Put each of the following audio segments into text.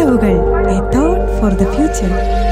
പടവുകൾ a thought for the future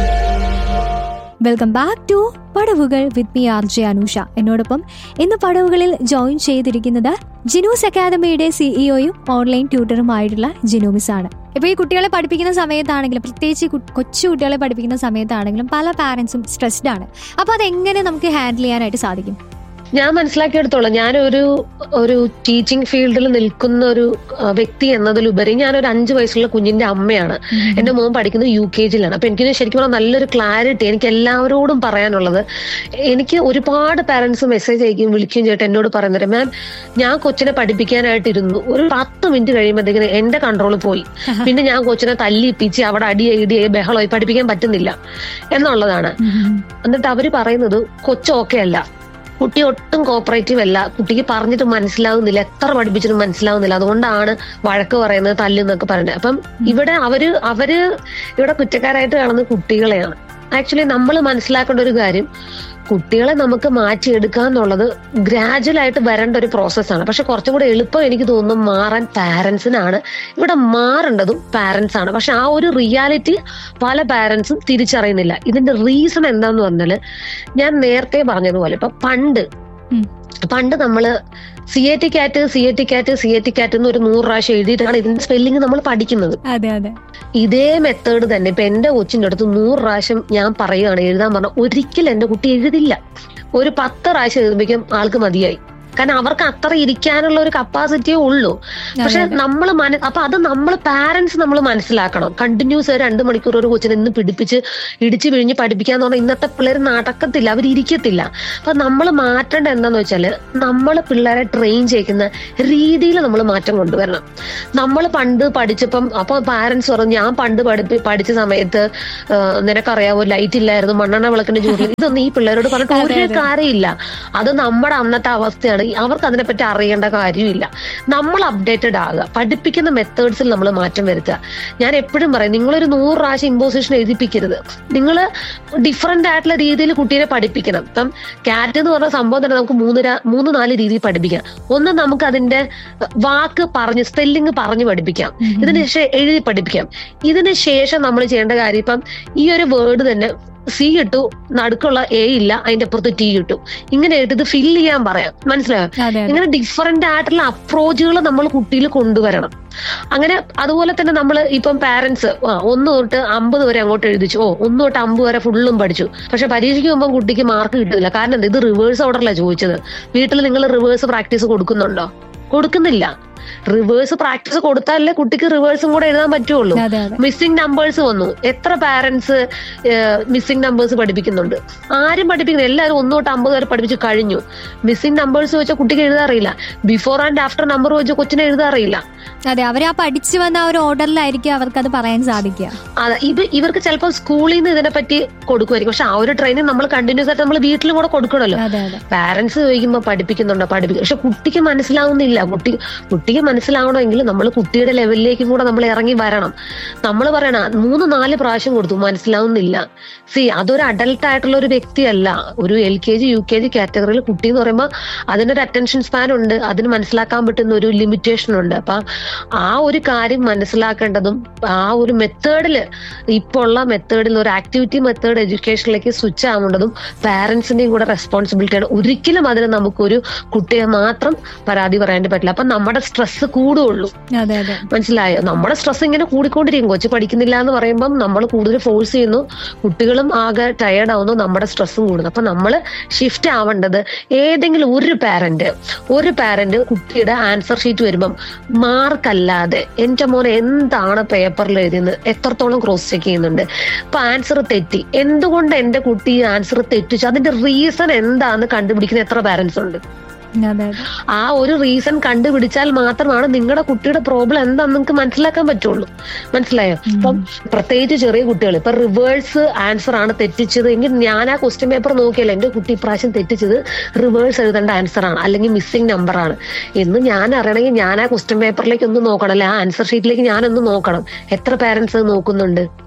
welcome back to Padavukal with me R J Anusha എന്നോടൊപ്പം ഇന്ന് പടവുകളിൽ join ചെയ്തിരിക്കുന്നത് ജിനൂസ് അക്കാദമിയുടെ സിഇഒയും ഓൺലൈൻ ട്യൂട്ടറുമായിട്ടുള്ള ജിനൂമിസ് ആണ് ഇപ്പൊ ഈ കുട്ടികളെ പഠിപ്പിക്കുന്ന സമയത്താണെങ്കിലും പ്രത്യേകിച്ച് കു- കൊച്ചു കുട്ടികളെ പഠിപ്പിക്കുന്ന സമയത്താണെങ്കിലും പല പാരന്റ്സും സ്ട്രെസ്ഡ് ആണ് അപ്പൊ അതെങ്ങനെ നമുക്ക് ഹാൻഡിൽ ചെയ്യാനായിട്ട് സാധിക്കും ഞാൻ മനസ്സിലാക്കിയെടുത്തോളാം ഞാനൊരു ഒരു ടീച്ചിങ് ഫീൽഡിൽ നിൽക്കുന്ന ഒരു ആ, വ്യക്തി എന്നതിലുപരി ഞാനൊരു അഞ്ചു വയസ്സുള്ള കുഞ്ഞിന്റെ അമ്മയാണ് എന്റെ മോൻ പഠിക്കുന്നത് യു കെ ജിയിലാണ് അപ്പൊ എനിക്ക് ശരിക്കും പറഞ്ഞാൽ നല്ലൊരു ക്ലാരിറ്റി എനിക്ക് എല്ലാവരോടും പറയാനുള്ളത് എനിക്ക് ഒരുപാട് പാരന്റ്സ് മെസ്സേജ് അയക്കുകയും വിളിക്കുകയും ചെയ്തിട്ട് എന്നോട് പറയുന്നത് മാം ഞാൻ കൊച്ചിനെ പഠിപ്പിക്കാനായിട്ടിരുന്നു ഒരു പത്ത് മിനിറ്റ് കഴിയുമ്പോഴത്തേക്കിന് എന്റെ കൺട്രോൾ പോയി പിന്നെ ഞാൻ കൊച്ചിനെ തല്ലിപ്പിച്ച് അവിടെ അടി ഇടിയായി ബഹളമായി പഠിപ്പിക്കാൻ പറ്റുന്നില്ല എന്നുള്ളതാണ് എന്നിട്ട് അവര് പറയുന്നത് കൊച്ചു ഓക്കെ അല്ല കുട്ടി ഒട്ടും കോപ്പറേറ്റീവ് അല്ല കുട്ടിക്ക് പറഞ്ഞിട്ട് മനസ്സിലാവുന്നില്ല എത്ര പഠിപ്പിച്ചിട്ടും മനസ്സിലാവുന്നില്ല അതുകൊണ്ടാണ് വഴക്ക് പറയുന്നത് തല്ലുന്നൊക്കെ പറയുന്നത് അപ്പം ഇവിടെ അവര് അവര് ഇവിടെ കുറ്റക്കാരായിട്ട് കാണുന്നത് കുട്ടികളെയാണ് ആക്ച്വലി നമ്മൾ മനസ്സിലാക്കേണ്ട ഒരു കാര്യം കുട്ടികളെ നമുക്ക് മാറ്റിയെടുക്കുക എന്നുള്ളത് ഗ്രാജുവൽ ആയിട്ട് വരേണ്ട ഒരു പ്രോസസ്സാണ് പക്ഷെ കുറച്ചും കൂടെ എളുപ്പം എനിക്ക് തോന്നുന്നു മാറാൻ പാരന്റ്സിനാണ് ഇവിടെ മാറേണ്ടതും പാരന്റ്സ് ആണ് പക്ഷെ ആ ഒരു റിയാലിറ്റി പല പാരന്റ്സും തിരിച്ചറിയുന്നില്ല ഇതിന്റെ റീസൺ എന്താന്ന് പറഞ്ഞാല് ഞാൻ നേരത്തെ പറഞ്ഞതുപോലെ ഇപ്പൊ പണ്ട് ഉം. പണ്ട് നമ്മള് C A T cat C A T cat C A T cat എന്ന് ഒരു നൂറ് പ്രാവശ്യം എഴുതിയിട്ടാണ് ഇതിന്റെ സ്പെല്ലിംഗ് നമ്മൾ പഠിക്കുന്നത് അതെ അതെ ഇതേ മെത്തേഡ് തന്നെ ഇപ്പൊ എന്റെ കൊച്ചിന്റെ അടുത്ത് നൂറ് പ്രാവശ്യം ഞാൻ പറയുകയാണ് എഴുതാൻ പറഞ്ഞ ഒരിക്കലും എന്റെ കുട്ടി എഴുതില്ല ഒരു പത്ത് പ്രാവശ്യം എഴുതുമ്പോഴേക്കും ആൾക്ക് മതിയായി കാരണം അവർക്ക് അത്ര ഇരിക്കാനുള്ള ഒരു കപ്പാസിറ്റിയേ ഉള്ളൂ പക്ഷെ അതെ. നമ്മൾ മന അപ്പൊ അത് നമ്മൾ പാരന്റ്സ് നമ്മൾ മനസ്സിലാക്കണം കണ്ടിന്യൂസ് രണ്ട് മണിക്കൂർ ഒരു കൊച്ചിനെ ഇന്ന് പിടിപ്പിച്ച് ഇടിച്ച് പിഴിഞ്ഞ് പഠിപ്പിക്കാന്ന് പറഞ്ഞാൽ ഇന്നത്തെ പിള്ളേർ നടക്കത്തില്ല അവർ ഇരിക്കത്തില്ല അപ്പൊ നമ്മൾ മാറ്റേണ്ട എന്താന്ന് വെച്ചാല് നമ്മൾ പിള്ളേരെ ട്രെയിൻ ചെയ്യിക്കുന്ന രീതിയിൽ നമ്മൾ മാറ്റം കൊണ്ടുവരണം നമ്മൾ പണ്ട് പഠിച്ചപ്പം അപ്പൊ പാരന്റ്സ് പറഞ്ഞു ഞാൻ പണ്ട് പഠിപ്പി പഠിച്ച സമയത്ത് ആ, നിനക്കറിയാവോ ലൈറ്റ് ഇല്ലായിരുന്നു മണ്ണെണ്ണ വിളക്കിന്റെ ജോലി ഇതൊന്നും ഈ പിള്ളേരോട് പറഞ്ഞിട്ട് അതെ, ഒരു അതെ. കാര്യമില്ല അത് നമ്മുടെ അന്നത്തെ അവസ്ഥയാണ് ഈ- അവർക്ക് അതിനെപ്പറ്റി അറിയേണ്ട കാര്യമില്ല നമ്മൾ അപ്ഡേറ്റഡ് ആകുക പഠിപ്പിക്കുന്ന മെത്തേഡ്സിൽ നമ്മൾ മാറ്റം വരുത്തുക ഞാൻ എപ്പോഴും പറയും നിങ്ങളൊരു നൂറ് പ്രാവശ്യം ഇമ്പോസിഷൻ എഴുതിപ്പിക്കരുത് നിങ്ങൾ ഡിഫറെന്റ് ആയിട്ടുള്ള രീതിയിൽ കുട്ടീനെ പഠിപ്പിക്കണം ഇപ്പം കാറ്റ് എന്ന് പറഞ്ഞ സംഭവം തന്നെ നമുക്ക് മൂന്ന് രാ- മൂന്ന് നാല് രീതിയിൽ പഠിപ്പിക്കാം ഒന്ന് നമുക്ക് അതിന്റെ വാക്ക് പറഞ്ഞ് സ്പെല്ലിംഗ് പറഞ്ഞു പഠിപ്പിക്കാം ഇതിന് ശേഷം എഴുതി പഠിപ്പിക്കാം ഇതിന് ശേഷം നമ്മൾ ചെയ്യേണ്ട കാര്യം ഇപ്പം ഈ ഒരു വേർഡ് തന്നെ സി ഇട്ടു നടുക്കുള്ള എ ഇല്ല അതിന്റെ അപ്പുറത്ത് ടി ഇട്ടു ഇങ്ങനെ ഇട്ട് ഇത് ഫില്ല് ചെയ്യാൻ പറയാം മനസ്സിലായോ അതെ അതെ ഇങ്ങനെ ഡിഫറെന്റ് ആയിട്ടുള്ള അപ്രോച്ചുകൾ നമ്മൾ കുട്ടിയിൽ കൊണ്ടുവരണം അങ്ങനെ അതുപോലെ തന്നെ നമ്മൾ ഇപ്പം പാരന്റ്സ് ഒന്ന് തൊട്ട് അമ്പത് വരെ അങ്ങോട്ട് എഴുതിച്ചു ഓ ഒന്ന് തൊട്ട് അമ്പത് വരെ ഫുള്ളും പഠിച്ചു പക്ഷെ പരീക്ഷയ്ക്ക് പോകുമ്പോൾ കുട്ടിക്ക് മാർക്ക് കിട്ടില്ല കാരണം എന്താ ഇത് റിവേഴ്സ് ഓർഡറല്ല ചോദിച്ചത് വീട്ടിൽ നിങ്ങൾ റിവേഴ്സ് പ്രാക്ടീസ് കൊടുക്കുന്നുണ്ടോ കൊടുക്കുന്നില്ല റിവേഴ്സ് പ്രാക്ടീസ് കൊടുത്താലേ കുട്ടിക്ക് റിവേഴ്സും കൂടെ എഴുതാൻ പറ്റുള്ളൂ അതെ അതെ മിസ്സിംഗ് നമ്പേഴ്സ് വന്നു എത്ര പാരന്റ്സ് മിസ്സിംഗ് നമ്പേഴ്സ് പഠിപ്പിക്കുന്നുണ്ട് ആരും പഠിപ്പിക്കുന്നില്ല എല്ലാവരും ഒന്ന് തൊട്ട് അമ്പത് വരെ പഠിപ്പിച്ച് കഴിഞ്ഞു മിസ്സിംഗ് നമ്പേഴ്സ് വെച്ച കുട്ടിക്ക് എഴുതാൻ അറിയില്ല ബിഫോർ ആൻഡ് ആഫ്റ്റർ നമ്പർ വെച്ച് കൊച്ചിനെ എഴുതാൻ അറിയില്ല അതെ അവർ ആ പഠിച്ചു വന്ന ആ ഒരു ഓർഡറിലായിരിക്കും അവർക്ക് അത് പറയാൻ സാധിക്കുക അതെ ഇത് ഇവർക്ക് ചിലപ്പോൾ സ്കൂളിൽ നിന്ന് ഇതിനെപ്പറ്റി കൊടുക്കുമായിരിക്കും പക്ഷെ ആ ഒരു ട്രെയിനിങ് നമ്മൾ കണ്ടിന്യൂസ് ആയിട്ട് നമ്മൾ വീട്ടിലും കൂടെ കൊടുക്കണമല്ലോ അതെ അതെ പാരന്റ്സ് ചോദിക്കുമ്പോൾ പഠിപ്പിക്കുന്നുണ്ടോ പഠിപ്പിക്കും പക്ഷെ കുട്ടിക്ക് മനസ്സിലാവുന്നില്ല കുട്ടി കുട്ടിക്ക് മനസ്സിലാവണമെങ്കിൽ നമ്മൾ കുട്ടിയുടെ ലെവലിലേക്കും കൂടെ നമ്മൾ ഇറങ്ങി വരണം നമ്മൾ പറയണ മൂന്ന് നാല് പ്രാവശ്യം കൊടുത്തു മനസ്സിലാവുന്നില്ല സി അതൊരു അഡൽട്ട് ആയിട്ടുള്ള ഒരു വ്യക്തിയല്ല ഒരു L K G U K G കാറ്റഗറിയിൽ കുട്ടി എന്ന് പറയുമ്പോൾ അതിനൊരു അറ്റൻഷൻ സ്പാൻ ഉണ്ട് അതിന് മനസ്സിലാക്കാൻ പറ്റുന്ന ഒരു ലിമിറ്റേഷൻ ഉണ്ട് അപ്പൊ ആ ഒരു കാര്യം മനസ്സിലാക്കേണ്ടതും ആ ഒരു മെത്തേഡിൽ ഇപ്പോൾ ഉള്ള മെത്തേഡിൽ ഒരു ആക്ടിവിറ്റി മെത്തേഡ് എഡ്യൂക്കേഷനിലേക്ക് സ്വിച്ച് ആവേണ്ടതും പാരന്റ്സിന്റെയും കൂടെ റെസ്പോൺസിബിലിറ്റിയാണ് ഒരിക്കലും അതിന് നമുക്കൊരു കുട്ടിയെ മാത്രം പരാതി പറയാൻ പറ്റില്ല അപ്പൊ നമ്മുടെ സ്ട്രെസ് കൂടുകയുള്ളൂ അതെ അതെ മനസ്സിലായോ നമ്മുടെ സ്ട്രെസ് ഇങ്ങനെ കൂടിക്കൊണ്ടിരിക്കും കൊച്ചു പഠിക്കുന്നില്ല എന്ന് പറയുമ്പം നമ്മൾ കൂടുതൽ ഫോഴ്സ് ചെയ്യുന്നു കുട്ടികളും ആകെ ടയേർഡ് ആവുന്നു നമ്മുടെ സ്ട്രെസ്സും കൂടുന്നു അപ്പൊ നമ്മൾ ഷിഫ്റ്റ് ആവേണ്ടത് ഏതെങ്കിലും ഒരു പാരന്റ് ഒരു പാരന്റ് കുട്ടിയുടെ ആൻസർ ഷീറ്റ് വരുമ്പം മാർക്ക് അല്ലാതെ എന്റെ മോനെ എന്താണ് പേപ്പറിൽ എഴുതിയെന്ന് എത്രത്തോളം ക്രോസ് ചെക്ക് ചെയ്യുന്നുണ്ട് ഇപ്പൊ ആൻസർ തെറ്റി എന്തുകൊണ്ട് എന്റെ കുട്ടി ആൻസർ തെറ്റിച്ചു അതിന്റെ റീസൺ എന്താന്ന് കണ്ടുപിടിക്കുന്ന എത്ര പാരന്റ്സ് ഉണ്ട് അതെ അതെ ആ ഒരു റീസൺ കണ്ടുപിടിച്ചാൽ മാത്രമാണ് നിങ്ങളുടെ കുട്ടിയുടെ പ്രോബ്ലം എന്താന്ന് നിങ്ങൾക്ക് മനസ്സിലാക്കാൻ പറ്റുള്ളൂ മനസ്സിലായോ അപ്പം പ്രത്യേകിച്ച് ചെറിയ കുട്ടികൾ ഇപ്പൊ റിവേഴ്സ് ആൻസർ ആണ് തെറ്റിച്ചത് എങ്കിൽ ഞാൻ ആ ക്വസ്റ്റ്യൻ പേപ്പർ നോക്കിയല്ലോ എന്റെ കുട്ടി ഇപ്രാവശ്യം തെറ്റിച്ചത് റിവേഴ്സ് എഴുതേണ്ട ആൻസർ ആണ് അല്ലെങ്കിൽ മിസ്സിംഗ് നമ്പർ ആണ് എന്ന് ഞാൻ അറിയണമെങ്കിൽ ഞാൻ ആ ക്വസ്റ്റ്യൻ പേപ്പറിലേക്ക് ഒന്ന് നോക്കണം അല്ലെ ആ ആൻസർ ഷീറ്റിലേക്ക് ഞാനൊന്ന് നോക്കണം എത്ര പാരന്റ്സ് നോക്കുന്നുണ്ട്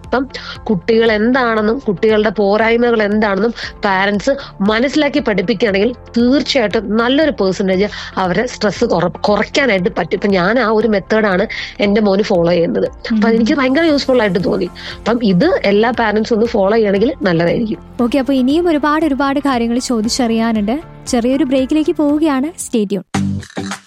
അപ്പം കുട്ടികൾ എന്താണെന്നും കുട്ടികളുടെ പോരായ്മകൾ എന്താണെന്നും പാരന്റ്സ് മനസ്സിലാക്കി പഠിപ്പിക്കുകയാണെങ്കിൽ തീർച്ചയായിട്ടും നല്ലൊരു പേഴ്സൻറ്റേജ് അവരെ സ്ട്രെസ് കുറയ്ക്കാനായിട്ട് പറ്റും ഇപ്പൊ ഞാൻ ആ ഒരു മെത്തേഡാണ് എന്റെ മോന് ഫോളോ ചെയ്യുന്നത് അപ്പൊ എനിക്ക് ഭയങ്കര യൂസ്ഫുൾ ആയിട്ട് തോന്നി അപ്പം ഇത് എല്ലാ പാരന്റ്സും ഒന്ന് ഫോളോ ചെയ്യണമെങ്കിൽ നല്ലതായിരിക്കും ഓക്കെ അപ്പോൾ ഇനിയും ഒരുപാട് ഒരുപാട് കാര്യങ്ങൾ ചോദിച്ചറിയാനുണ്ട് ചെറിയൊരു ബ്രേക്കിലേക്ക് പോവുകയാണ് സ്റ്റേഡിയം